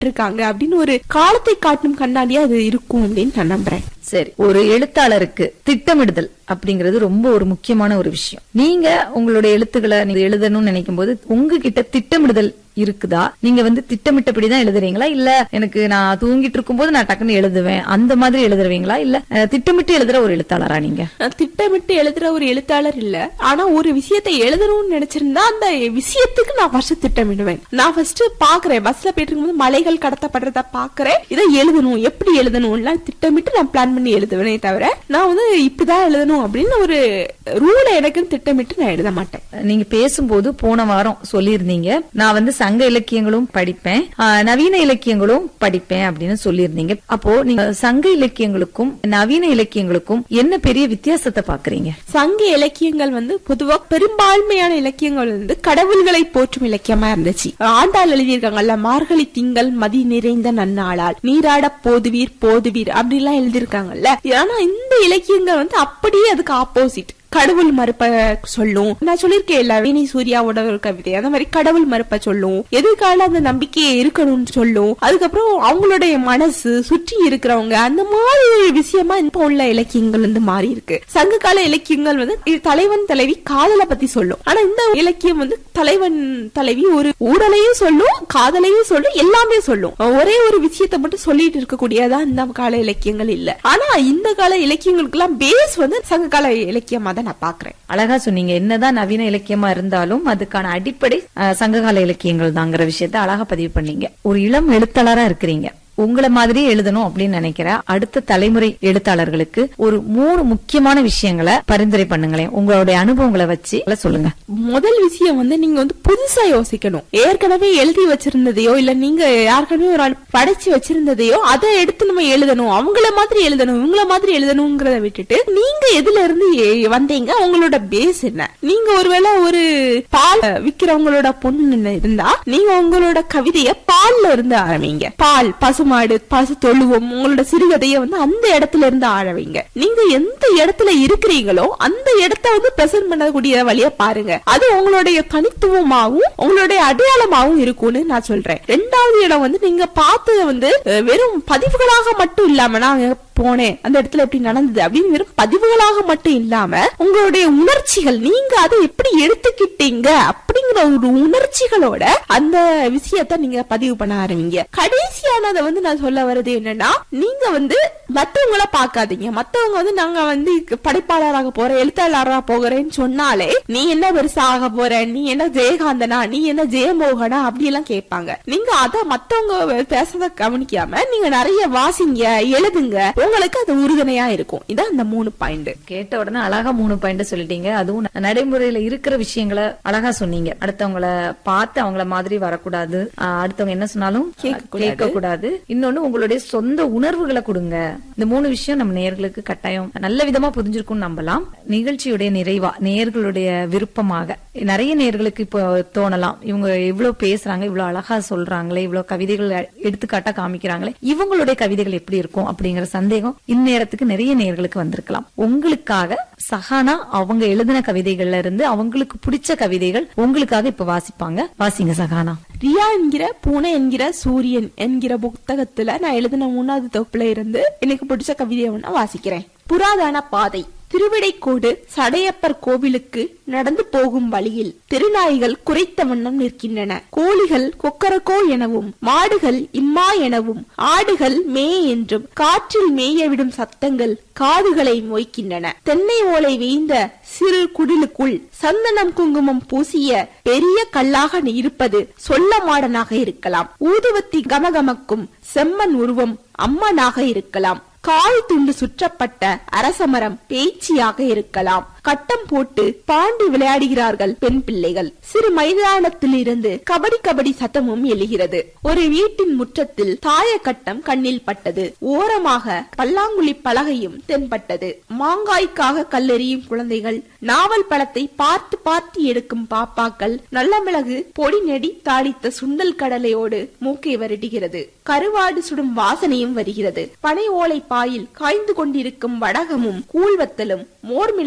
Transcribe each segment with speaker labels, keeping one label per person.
Speaker 1: இருக்காங்க அப்படின்னு ஒரு காலத்தை காட்டும் கண்ணாடியா அது இருக்கும் அப்படின்னு நான் நம்புறேன்
Speaker 2: சரி ஒரு எழுத்தாளருக்கு திட்டமிடுதல் அப்படிங்கிறது ரொம்ப ஒரு முக்கியமான ஒரு விஷயம் நீங்க உங்களுடைய எழுத்துக்களை நீங்க எழுதணும்னு நினைக்கும் போது உங்ககிட்ட திட்டமிடுதல் இருக்குதா நீங்க வந்து திட்டமிட்டபடிதான் எழுதுறீங்களா இல்ல எனக்கு நான் தூங்கிட்டு இருக்கும்போது நான் டக்குன்னு எழுதுவேன் அந்த மாதிரி எழுதுறீங்களா இல்ல அஹ், திட்டமிட்டு எழுதுற ஒரு எழுத்தாளரா நீங்க
Speaker 1: நான் திட்டமிட்டு எழுதுற ஒரு எழுத்தாளர் இல்ல ஆனா ஒரு விஷயத்தை எழுதணும்னு நினைச்சிருந்தா அந்த விஷயத்துக்கு நான் ஃபர்ஸ்ட் திட்டமிடுவேன் நான் ஃபர்ஸ்ட் பாக்குறேன் பஸ்ல போயிட்டு இருக்கும்போது மலைகள் கடத்தப்படுறத பாக்குறேன் இதை எழுதணும் எப்படி எழுதணும்லாம் திட்டமிட்டு நான் பிளான் பண்ணி எழுதுவேனே தவிர நான் வந்து இப்படிதான் எழுதணும் அப்படின்னு ஒரு ரூலை எனக்குன்னு திட்டமிட்டு நான் எழுத மாட்டேன்
Speaker 2: நீங்க பேசும்போது போன வாரம் சொல்லியிருந்தீங்க நான் வந்து சங்க இலக்கியங்களும் படிப்பேன் ஆஹ், நவீன இலக்கியங்களும் படிப்பேன் அப்படின்னு சொல்லியிருந்தீங்க அப்போ நீங்க சங்க இலக்கியங்களுக்கும் நவீன இலக்கியங்களுக்கும் என்ன பெரிய வித்தியாசத்தை பாக்குறீங்க
Speaker 1: சங்க இலக்கியங்கள் வந்து பொதுவா பெரும்பான்மையான இலக்கியங்கள் வந்து கடவுள்களை போற்றும் இலக்கியமா இருந்துச்சு ஆண்டாள் எழுதியிருக்காங்கல்ல மார்கழி திங்கள் மதி நிறைந்த நன்னாளால் நீராட போதுவீர் போதுவீர் அப்படி எல்லாம் எழுதியிருக்காங்கல்ல ஆனா இந்த இலக்கியங்கள் வந்து அப்படியே அதுக்கு ஆப்போசிட் கடவுள் மறுப்ப சொல்லும் நான் சொல்லியிருக்கேன் வீணை சூர்யாவோட ஒரு கவிதை அந்த மாதிரி கடவுள் மறுப்ப சொல்லும் எதிர்கால அந்த நம்பிக்கையை இருக்கணும்னு சொல்லும் அதுக்கப்புறம் அவங்களுடைய மனசு சுற்றி இருக்கிறவங்க அந்த மாதிரி ஒரு விஷயமா இப்ப உள்ள இலக்கியங்கள் வந்து மாறி இருக்கு சங்க கால இலக்கியங்கள் வந்து இது தலைவன் தலைவி காதலை பத்தி சொல்லும் ஆனா இந்த இலக்கியம் வந்து தலைவன் தலைவி ஒரு ஊடலையும் சொல்லும் காதலையும் சொல்லும் எல்லாமே சொல்லும் ஒரே ஒரு விஷயத்தை மட்டும் சொல்லிட்டு இருக்கக்கூடியதா இந்த கால இலக்கியங்கள் இல்ல ஆனா இந்த கால இலக்கியங்களுக்கு எல்லாம் பேஸ் வந்து சங்க கால இலக்கியமா தான் நான் பாக்குறேன்
Speaker 2: அழகா சொன்னீங்க என்னதான் நவீன இலக்கியமா இருந்தாலும் அதுக்கான அடிப்படை அஹ், சங்ககால இலக்கியங்கள் தாங்கிற விஷயத்த அழகா பதிவு பண்ணீங்க ஒரு இளம் எழுத்தாளரா இருக்கிறீங்க உங்களை மாதிரியே எழுதணும் அப்படின்னு நினைக்கிற அடுத்த தலைமுறை எழுத்தாளர்களுக்கு ஒரு மூணு முக்கியமான விஷயங்களை பரிந்துரை பண்ணுங்களேன் உங்களுடைய அனுபவங்களை வச்சு சொல்லுங்க
Speaker 1: முதல் விஷயம் வந்து நீங்க வந்து புதுசா யோசிக்கணும் ஏற்கனவே எழுதி வச்சிருந்ததையோ இல்ல நீங்க யாருக்கனவே ஒரு ஆள் படைச்சு வச்சிருந்ததையோ அதை எடுத்து நம்ம எழுதணும் அவங்கள மாதிரி எழுதணும் இவங்கள மாதிரி எழுதணுங்கிறத விட்டுட்டு நீங்க எதுல இருந்து ஏ- வந்தீங்க உங்களோட பேஸ் என்ன நீங்க ஒருவேளை ஒரு பால் விக்கிறவங்களோட பொண்ணு இருந்தா நீங்க உங்களோட கவிதைய பால்ல இருந்து ஆரம்பிங்க பால் பசுமாடு பசு தொழுவம் உங்களோட சிறுகதைய வந்து அந்த இடத்துல இருந்து ஆரம்பிங்க நீங்க எந்த இடத்துல இருக்கிறீங்களோ அந்த இடத்த வந்து பிரசன்ட் பண்ணக்கூடிய வழியா பாருங்க அது உங்களுடைய தனித்துவமாவும் உங்களுடைய அடையாளமாவும் இருக்கும்னு நான் சொல்றேன் ரெண்டாவது இடம் வந்து நீங்க பார்த்தது வந்து அஹ், வெறும் பதிவுகளாக மட்டும் இல்லாம நான் போனேன் அந்த இடத்துல எப்படி நடந்தது அப்படின்னு வெறும் பதிவுகளாக மட்டும் இல்லாம உங்களுடைய உணர்ச்சிகள் நீங்க அதை எப்படி எடுத்துக்கிட்டீங்க அப்படிங்கிற ஒரு உணர்ச்சிகளோட அந்த விஷயத்த நீங்க பதிவு பண்ண ஆரம்பிங்க கடைசியானதை வந்து நான் சொல்ல வர்றது என்னன்னா நீங்க வந்து மத்தவங்கள பாக்காதீங்க மத்தவங்க வந்து நாங்க வந்து படைப்பாளராக போறேன் எழுத்தாளராக போகிறேன்னு சொன்னாலே நீ என்ன பெருசா ஆக போற நீ என்ன ஜெயகாந்தனா நீ என்ன ஜெயமோகனா அப்படி எல்லாம் கேட்பாங்க நீங்க அத மத்தவங்க பேசத கவனிக்காம நீங்க நிறைய வாசிங்க எழுதுங்க உங்களுக்கு அது உறுதுணையா இருக்கும் இதான் அந்த மூணு பாயிண்ட்
Speaker 2: கேட்ட உடனே அழகா மூணு பாயிண்ட் சொல்லிட்டீங்க அதுவும் நடைமுறையில இருக்கிற விஷயங்களை அழகா சொன்னீங்க அடுத்தவங்கள பார்த்து அவங்கள மாதிரி வரக்கூடாது ஆஹ் அடுத்தவங்க என்ன சொன்னாலும் கேட்க கூடாது இன்னொன்னு உங்களுடைய சொந்த உணர்வுகளை கொடுங்க இந்த மூணு விஷயம் நம்ம நேயர்களுக்கு கட்டாயம் நல்ல விதமா புரிஞ்சிருக்கும்னு நம்பலாம் நிகழ்ச்சியுடைய நிறைவா நேயர்களுடைய விருப்பமாக நிறைய நேயர்களுக்கு இப்போ தோணலாம் இவங்க இவ்வளவு பேசுறாங்க இவ்வளவு அழகா சொல்றாங்களே இவ்வளவு கவிதைகள் எடுத்துக்காட்டா காமிக்கிறாங்களே இவங்களுடைய கவிதைகள் எப்படி இருக்கும் அப்படிங்கிற சந்தேகம் இந்நேரத்துக்கு நிறைய நேயர்களுக்கு வந்திருக்கலாம் உங்களுக்காக சஹானா அவங்க எழுதின கவிதைகள்ல இருந்து அவங்களுக்கு பிடிச்ச கவிதைகள் உங்களுக்காக இப்ப வாசிப்பாங்க வாசிங்க சஹானா
Speaker 1: ரியா என்கிற பூனை என்கிற சூரியன் என்கிற புத்தகத்துல நான் எழுதின மூணாவது தொகுப்புல இருந்து எனக்கு பிடிச்ச கவிதையை ஒண்ணு வாசிக்கிறேன் புராதன பாதை திருவிடைக்கோடு சடையப்பர் கோவிலுக்கு நடந்து போகும் வழியில் திருநாய்கள் குறைத்த வண்ணம் நிற்கின்றன கோழிகள் கொக்கரக்கோ எனவும் மாடுகள் இம்மா எனவும் ஆடுகள் மே என்றும் காற்றில் மேய விடும் சத்தங்கள் காதுகளை மொய்க்கின்றன தென்னை ஓலை வேய்ந்த சிறு குடிலுக்குள் சந்தனம் குங்குமம் பூசிய பெரிய கல்லாக இருப்பது சொல்ல மாடனாக இருக்கலாம் ஊதுவத்தி கமகமக்கும் செம்மண் உருவம் அம்மனாக இருக்கலாம் கால் துண்டு சுற்றப்பட்ட அரசமரம் பேச்சியாக இருக்கலாம் கட்டம் போட்டு பாண்டி விளையாடுகிறார்கள் பெண் பிள்ளைகள் சிறு மைதானத்தில் இருந்து கபடி கபடி சத்தமும் எழுகிறது ஒரு வீட்டின் முற்றத்தில் தாய கட்டம் கண்ணில் பட்டது ஓரமாக பல்லாங்குழி பலகையும் தென்பட்டது மாங்காய்க்காக கல்லெறியும் குழந்தைகள் நாவல் பழத்தை பார்த்து பார்த்து எடுக்கும் பாப்பாக்கள் நல்ல மிளகு பொடி நெடி தாளித்த சுண்டல் கடலையோடு மூக்கை வருடுகிறது கருவாடு சுடும் வாசனையும் வருகிறது பனை ஓலை பாயில் காய்ந்து கொண்டிருக்கும் வடகமும் கூழ்வத்தலும் மோர் மிளகா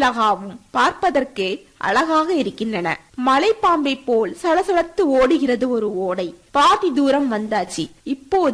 Speaker 1: உருவாகும் பார்ப்பதற்கே அழகாக இருக்கின்றன மலைப்பாம்பை போல் சலசலத்து ஓடுகிறது ஒரு ஓடை பாதி தூரம் வந்தாச்சு இப்போது